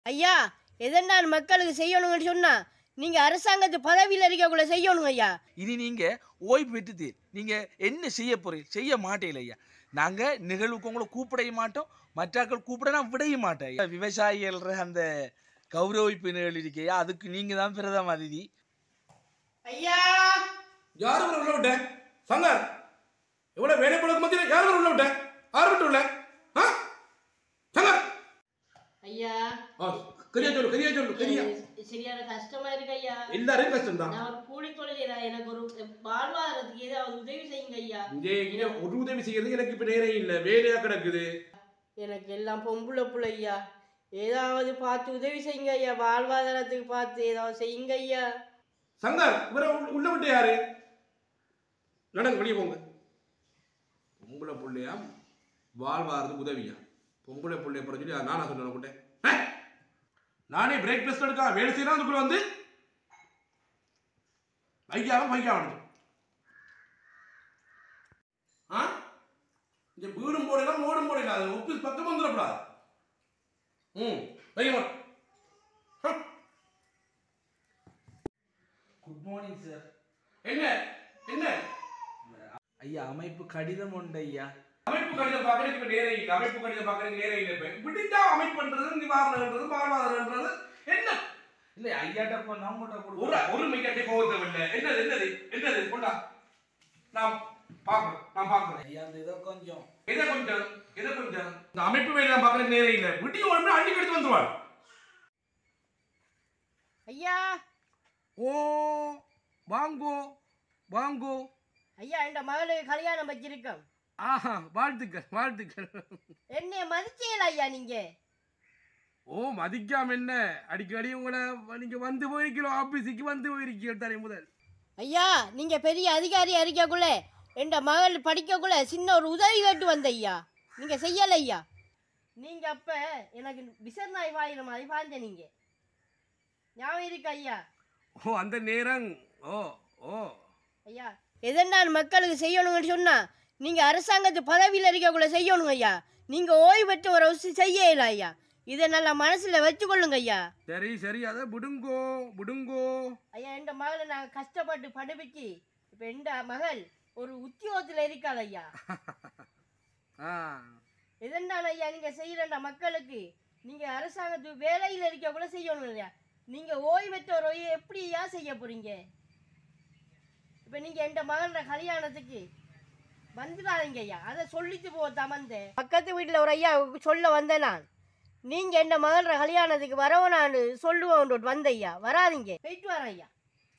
ஐயா எதை நான் மக்களுக்கு செய்யணும்னு சொன்னா நீங்க அரசாங்கத்து பதவியில் இருக்கக்குள்ள செய்யணும் ஐயா இனி நீங்க ஓய்வு பெற்றுது நீங்க என்ன செய்ய போறீங்க செய்ய மாட்டீங்கள ஐயா நாங்க நிகழ்வுக்கு உங்களை கூப்பிடவே மாட்டோம் மற்றாக்கள் கூப்பிட நான் விடவே மாட்டேன் ஐயா. விவசாயிகள் அந்த கௌரவிப்பு நிகழ்வு இருக்கையா அதுக்கு நீங்க தான் பிரதம அதிதி ஐயா யார் வர உள்ள விட்டேன் சங்கர் இவ்வளவு வேலை பழக்கம் மத்தியில் யார் வர உள்ள விட்டேன் யார் விட்டு உள்ள ஆ சங்கர் ஐயா ஆ கரியா சொல்லு கரியா சொல்லு கரியா எனக்கு சரியான கஷ்டமா இருக்கு ஐயா எல்லாரும் கஷ்டம் தான் நான் ஒரு கூலி தொழிலா எனக்கு ஒரு வாழ்வாதாரத்துக்கு ஏதாவது உதவி செய்யுங்க ஐயா இங்கே இங்கே ஒரு உதவி செய்யறதுக்கு எனக்கு இப்ப நேரம் இல்லை வேலையா கிடக்குது எனக்கு எல்லாம் பொம்பளை புள்ள ஐயா ஏதாவது பார்த்து உதவி செய்யுங்க ஐயா வாழ்வாதாரத்துக்கு பார்த்து ஏதாவது செய்யுங்க ஐயா சங்கர் இவரை உள்ள- உள்ள விட்டு யாரு நடங்க வெளியே போங்க பொம்பளை பிள்ளையா வாழ்வாரதுக்கு உதவியா பொம்பளை பிள்ளைய பிறகு சொல்லி நானா சொன்ன கூட்டேன் நானே பிரேக் டெஸ்ட் எடுக்க வேலை செய்யலாம் அதுக்குள்ள வந்து ஐயாவும் பையா வந்து ஆ இந்த வீடும் போடலாம் மோடும் போடலாம் அது ஆஃபீஸ் பக்கம் வந்துடக்கூடாது ம் வைங்க குட் மார்னிங் சார் என்ன என்ன ஐயா அமைப்பு கடிதம் உண்டு ஐயா அமைப்பு கடிதம் பார்க்கறதுக்கு நேரம் இல்லை அமைப்பு கடிதம் பார்க்கறதுக்கு நேரம் இல்லை இப்ப இப்படித்தான் அமைப்புன்றது நிவாரணம்ன்றது வாழ்வாதாரம்ன்றது என்ன இல்ல ஐயாட்ட போ நம்மகிட்ட ஒரு ஒரு மையாட்டி போக தேவையில்லை என்னது என்னது என்னது கொண்டா நான் பார்க்கறேன் நான் பார்க்கறேன் ஐயா அந்த இதை கொஞ்சம் இதை கொஞ்சம் இதை கொஞ்சம் இந்த அமைப்பு வேலை பார்க்கறதுக்கு நேரம் இல்லை விட்டியும் உடனே அள்ளி கடிச்சு வந்துருவாள் ஐயா ஓ வாங்கோ வாங்கோ ஐயா என் மகளுக்கு கல்யாணம் வச்சிருக்கோம் ஆஹா வாழ்த்துக்கள் வாழ்த்துக்கள் என்னைய மதிச்சீங்களா ஐயா நீங்க ஓ மதிக்காம என்ன அடிக்கடி உங்களை நீங்க வந்து போயிருக்கிறோம் ஆபீஸுக்கு வந்து போயிருக்கீங்க தானே முதல் ஐயா நீங்க பெரிய அதிகாரி அறிக்கக்குள்ள என் மகள் படிக்கக்குள்ள சின்ன ஒரு உதவி கேட்டு வந்த ஐயா நீங்க செய்யல ஐயா நீங்க அப்ப எனக்கு விசர்நாய் வாயின மாதிரி பாய்ந்த நீங்க ஞாபகம் இருக்கு ஐயா ஓ அந்த நேரம் ஓ ஓ ஐயா எதை நான் மக்களுக்கு செய்யணும்னு சொன்னா நீங்க அரசாங்கத்து பதவியில் இருக்கக்குள்ள செய்யணும் ஐயா நீங்க ஓய்வு பெற்ற ஒரு விஷயம் செய்யல ஐயா இதை நல்லா மனசுல வச்சுக்கொள்ளுங்க ஐயா சரி சரி அதை விடுங்கோ விடுங்கோ ஐயா என் மகளை நான் கஷ்டப்பட்டு படிப்பிச்சு இப்போ என் மகள் ஒரு உத்தியோகத்தில் இருக்காள் ஐயா ஆ இதென்ன ஐயா நீங்க செய்யறா மக்களுக்கு நீங்க அரசாங்கத்து வேலையில் இருக்க கூட செய்யணும் இல்லையா நீங்க ஓய்வு பெற்ற ஒரு ஓய்வு எப்படி ஐயா செய்ய போறீங்க இப்ப நீங்க என் மகளோட கல்யாணத்துக்கு வந்துடாதீங்க ஐயா அதை சொல்லிட்டு போ தமந்த பக்கத்து வீட்டில் ஒரு ஐயா சொல்ல வந்தேன் நான் நீங்க என் மகளோட கல்யாணத்துக்கு வரவனான்னு சொல்லுவோம் வந்த ஐயா வராதீங்க போயிட்டு வரேன் ஐயா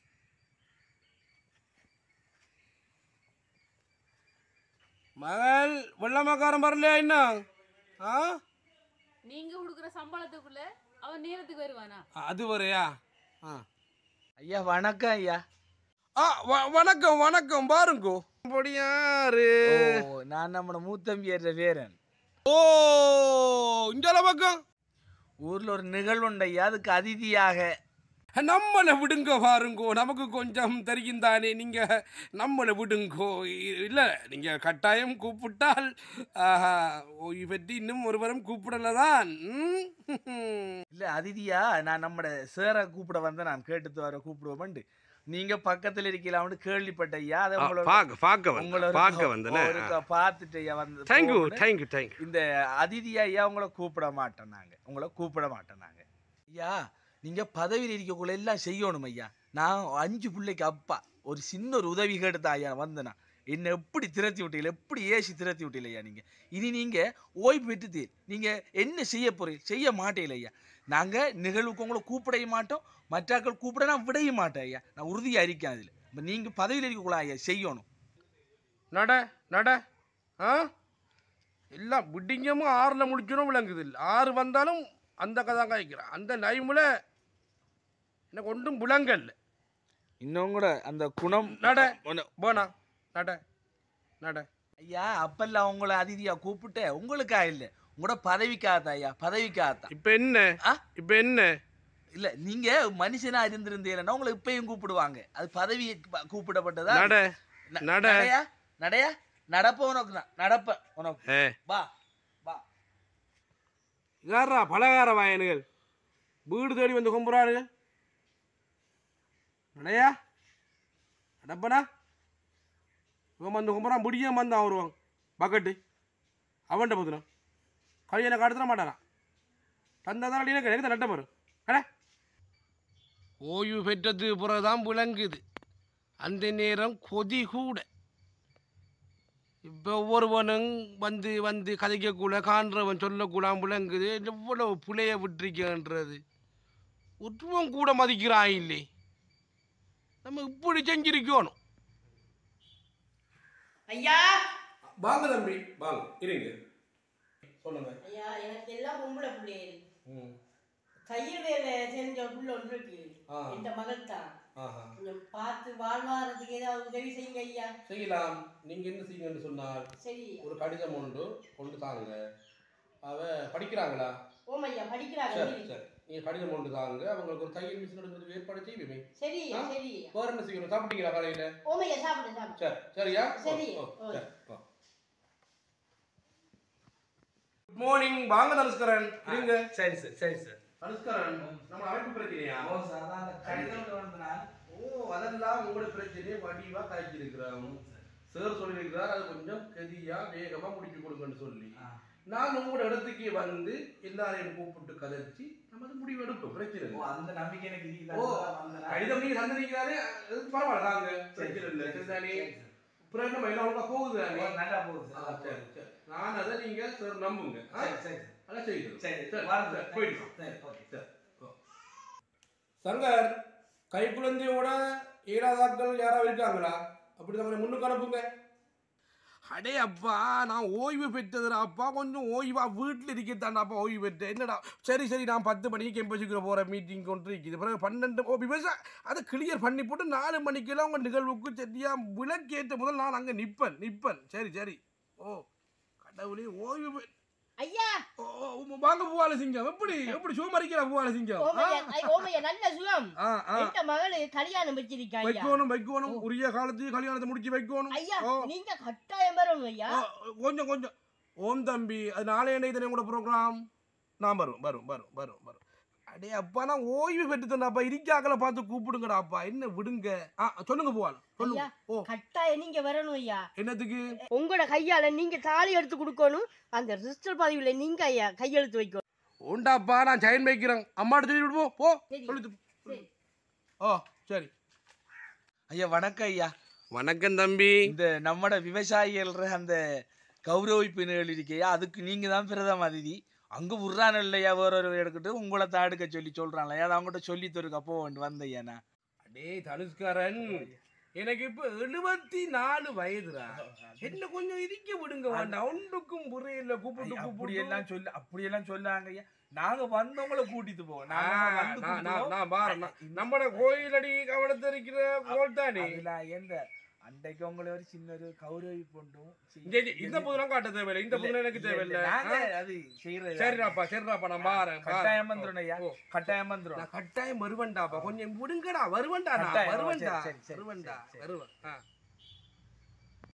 மகள் வெள்ளமக்காரன் வரலையா என்ன ஆ நீங்க கொடுக்குற சம்பளத்துக்குள்ள அவன் நேரத்துக்கு வருவானா அது வரையா ஆ ஐயா வணக்கம் ஐயா ஆ வ- வணக்கம் வணக்கம் பாருங்கோ பொடியாரு ஓ நான் நம்ம மூத்தம்பி ஏற வேறன் ஓ இந்த பக்கம் ஊர்ல ஒரு நிகழ்வு உண்டு ஐயா அதுக்கு அதிதியாக நம்மளை விடுங்க பாருங்கோ நமக்கு கொஞ்சம் தெரியும் தானே நீங்க நம்மளை விடுங்கோ இ- இல்ல நீங்க கட்டாயம் கூப்பிட்டால் ஆஹா, ஓய்வு பெற்று இன்னும் ஒருவரும் கூப்பிடல தான் இல்ல அதிதியா நான் நம்மட சேரை கூப்பிட வந்தேன் நான் கேட்டு வர கூப்பிடுவோம்ண்டு நீங்க பக்கத்துல இருக்கலாம்னு கேள்விப்பட்ட ஐயா அதை உங்களோட பார்க்க பார்க்க உங்களை வந்தேன் பார்க்க வந்தேனே ஒருக்கா பார்த்துட்டு ஐயா வந்து தேங்க்யூ போகணும். தேங்க்யூ தேங்க்யூ இந்த அதிதியா ஐயா உங்களை கூப்பிட மாட்டோம் நாங்க உங்களை கூப்பிட மாட்டோம் நாங்க ஐயா நீங்க பதவியில் இருக்கக்குள்ள எல்லாம் செய்யணும் ஐயா நான் அஞ்சு பிள்ளைக்கு அப்பா ஒரு சின்ன ஒரு உதவி கேட்டுதான் ஐயா வந்தேனா என்னை எப்படி திரத்தி விட்டீங்க எப்படி ஏசி திரத்தி விட்டீங்க ஐயா நீங்க இனி நீங்க ஓய்வு பெற்றுது நீங்க என்ன செய்ய போறீங்க செய்ய மாட்டீங்க ஐயா நாங்க நிகழ்வுக்கு உங்களை கூப்பிடவே மாட்டோம் மற்றாக்கள் கூப்பிட நான் விடவே மாட்டேன் ஐயா நான் உறுதியா இருக்கேன் அதுல இப்ப நீங்க பதவியில் இருக்கக்குள்ள ஐயா செய்யணும் நட நட ஆ எல்லாம் விடிஞ்சமும் ஆறில் முடிச்சிடும் விளங்குது இல்லை ஆறு வந்தாலும் அந்த கதை காய்க்கிறான் அந்த டைமில் எனக்கு ஒன்றும் விளங்கல்ல இன்னும் கூட அந்த குணம் நட ஒண்ணு- போனா நட நட ஐயா அப்பெல்லாம் உங்களை அதிதியா கூப்பிட்டு உங்களுக்காக இல்ல உங்களோட பதவிக்காகத்தான் ஐயா பதவிக்காகத்தான் இப்போ என்ன ஆ? இப்போ என்ன இல்ல நீங்க மனுஷனா இருந்திருந்தீங்கன்னா உங்களை இப்பயும் கூப்பிடுவாங்க அது பதவி ப- கூப்பிடப்பட்டதா நட ந- நட. நடையா நடையா நடப்ப உனக்கு தான் நடப்ப உனக்கு ஏ வா வா யாரா பலகார வாயனுகள் வீடு தேடி வந்து கும்புறாரு அடையா அடப்பனா இவன் வந்து கும்புறான் முடிய வந்தான் வருவான் பக்கெட்டு அவன்கிட்ட போதுனா கையை காட்டுத்தர மாட்டானா தந்தா தான் எனக்கு எனக்கு நட்டம் வரும் அட ஓய்வு பெற்றது பிறகுதான் விளங்குது அந்த நேரம் கொதி கூட இப்போ ஒவ்வொருவனும் வந்து வந்து கதைக்கக்கூட காண்றவன் சொல்லக்கூடாம விளங்குது எவ்வளவு புலைய விட்டுருக்கன்றது ஒருவன் கூட மதிக்கிறான் இல்லை நம்ம இப்படி செஞ்சிருக்கணும் ஐயா வாங்க தம்பி வாங்க இருங்க சொல்லுங்க ஐயா எனக்கு எல்லாம் பொம்பளை பிள்ளைகள் தையல் வேலை செஞ்ச புள்ள ஒன்று இருக்கு ஆ. எந்த மகள் தான் ஆஹா கொஞ்சம் பார்த்து வாழ்வாரத்துக்கு ஏதாவது உதவி செய்யுங்க ஐயா செய்யலாம் நீங்க என்ன செய்யுங்கன்னு சொன்னால் சரி ஒரு கடிதம் ஒன்று கொண்டு தாங்க அவ படிக்கிறாங்களா ஓம் ஐயா படிக்கிறாங்க சரி சரி. சரி நீங்க கடிதம் கொண்டு தாங்க அவங்களுக்கு ஒரு தையல் மிஷின் எடுக்கிறது ஏற்பாடு செய்யுமே சரி ஐயா, ஆ? சரி ஐயா. வேற என்ன செய்யணும் சாப்பிட்டீங்களா காலையில ஓம் ஐயா சாப்பிடு சாப்பிடு சரி சரியா சரி. சரி குட் மார்னிங் வாங்க தனுஷ்கரன் இருங்க சரி சார் சரி சார் தனுஷ்கரன் நம்ம அமைப்பு பிரச்சனையா ஓ சார் அதான் அந்த கடிதம் வந்தனா ஓ அதெல்லாம் உங்களோட பிரச்சனையை வடிவா காய்ச்சி இருக்கிறாங்க சார் சொல்லியிருக்கிறார் அது கொஞ்சம் கதியா வேகமா முடிச்சு கொடுங்கன்னு சொல்லி நான் உங்களோட இடத்துக்கு வந்து எல்லாரையும் கூப்பிட்டு கதைச்சு நம்ம அது முடிவு எடுப்போம் பிரச்சனை ஓ இல்லை அந்த நம்பிக்கை எனக்கு இருக்குது ஓ, அதுதான் வந்தனா. கடிதம் நீங்க தந்திருக்கிறாரு அது பரவாயில்ல தாங்க சரி, பிரச்சனை இல்லை சரி, சரிதானே சரி, சார். அப்புறம் என்ன எல்லாம் ஒழுங்கா போகுது ஓ, தானே நல்லா போகுது ஆ, சார் சரி சரி நான் அதை நீங்க சார் நம்புங்க ஆ? சரி சரி அதான் செய்யுது சரி சரி வாருங்க சரி, போயிடுவோம் சரி ஓகே சரி சங்கர் கை குழந்தையோட ஏழாதாக்கள் யாராவது இருக்காங்களா அப்படி தான் முன்னுக்கு அனுப்புங்க அடே அப்பா நான் ஓய்வு பெற்றதுடா அப்பா கொஞ்சம் ஓய்வா வீட்டில் இருக்கத்தாண்டாப்பா ஓய்வு பெற்றேன் என்னடா சரி சரி நான் பத்து மணிக்கு கெம்பசிக்கிற போகிற மீட்டிங் கொண்டு இருக்குது பிறகு பன்னெண்டு ஓ விவசாய அதை கிளியர் பண்ணி போட்டு நாலு மணிக்கெல்லாம் உங்கள் நிகழ்வுக்கு சரியாக விளக்கேற்ற முதல் நான் அங்கே நிற்பேன் நிற்பேன் சரி சரி ஓ கடவுளே ஓய்வு பெ- ஐயா ஓ, ஓ, வாங்க பூவால சிங்கம் எப்படி எப்படி சுமரிக்கிற பூவால சிங்கம் ஓம் ஐயா ஐ, ஓம் ஐயா நல்ல சுகம் ஆ ஆ எந்த மகளு கல்யாணம் வச்சிருக்கா ஐயா வைக்கணும் வைக்கணும் உரிய காலத்துக்கு கல்யாணத்தை முடிச்சு வைக்கணும் ஐயா ஓ. நீங்க கட்டாயம் வரணும் ஐயா ஓ, கொஞ்சம் கொஞ்சம் ஓம் தம்பி அது நாளை என்ன இதனை கூட ப்ரோக்ராம் நான் வரும் வரும் வரும் வரும் வரும் அடே அப்பா நான் ஓய்வு பெற்று தந்தாப்பா இருக்காக்களை பார்த்து கூப்பிடுங்கடா அப்பா என்ன விடுங்க ஆ சொல்லுங்க போவால சொல்லுங்க ஐயா. ஓ கட்டாயம் நீங்க வரணும் ஐயா என்னத்துக்கு உங்களோட கையால நீங்க தாலி எடுத்து கொடுக்கணும் அந்த ரிஜிஸ்டர் பதிவுல நீங்க ஐயா கையெழுத்து வைக்கணும் உண்டாப்பா நான் சைன் வைக்கிறேன் அம்மாட்ட சொல்லி விடுவோம் போ சரி. சொல்லிட்டு சரி. ஓ சரி ஐயா வணக்கம் ஐயா வணக்கம் தம்பி இந்த நம்மட விவசாயிகள் அந்த கௌரவிப்பு நிகழ்வு இருக்கையா அதுக்கு நீங்க தான் பிரதம அதிதி அங்க விட்றான் இல்லையா வேற ஒரு எடுக்கிட்டு உங்களை தான் எடுக்க சொல்லி சொல்றான்ல அதை அவங்ககிட்ட சொல்லி தருக்கு அப்போ வந்து ஐயா நான் அடே தனுஷ்கரன் எனக்கு இப்ப எழுபத்தி நாலு வயதுடா என்ன கொஞ்சம் இருக்க விடுங்க வேண்டாம் ஒன்றுக்கும் புரியல கூப்பிட்டு அப்படி கூப்பிட்டு எல்லாம் சொல்ல அப்படி எல்லாம் சொல்லாங்க ஐயா நாங்க வந்தவங்கள கூட்டிட்டு போவோம் ஆ, நாங்க வந்து நான் கூட்டிட்டு நான் போவோம். நான் பாரு நான் நம்மட கோயிலடி கவனத்தை இருக்கிற கோல் தானே அதுல எந்த அன்றைக்கு உங்களை ஒரு சின்ன ஒரு கௌரவிப்பு ஒன்றும் இந்த இந்த புதுலாம் காட்ட தேவையில்லை இந்த புதுலாம் எனக்கு தேவையில்லை நாங்க ஆ? அது செய்யறது சரிடாப்பா சரிடாப்பா நான் பாறேன் கட்டாயம் வந்துடும் ஐயா ஓ. கட்டாயம் வந்துடும் நான் கட்டாயம் வருவேன்டாப்பா கொஞ்சம் விடுங்கடா வருவேன்டா நான் கட்டாயம், வருவேன்டா சரி, சரி, சரி, வருவேன்டா சரி, சரி. வருவேன் ஆ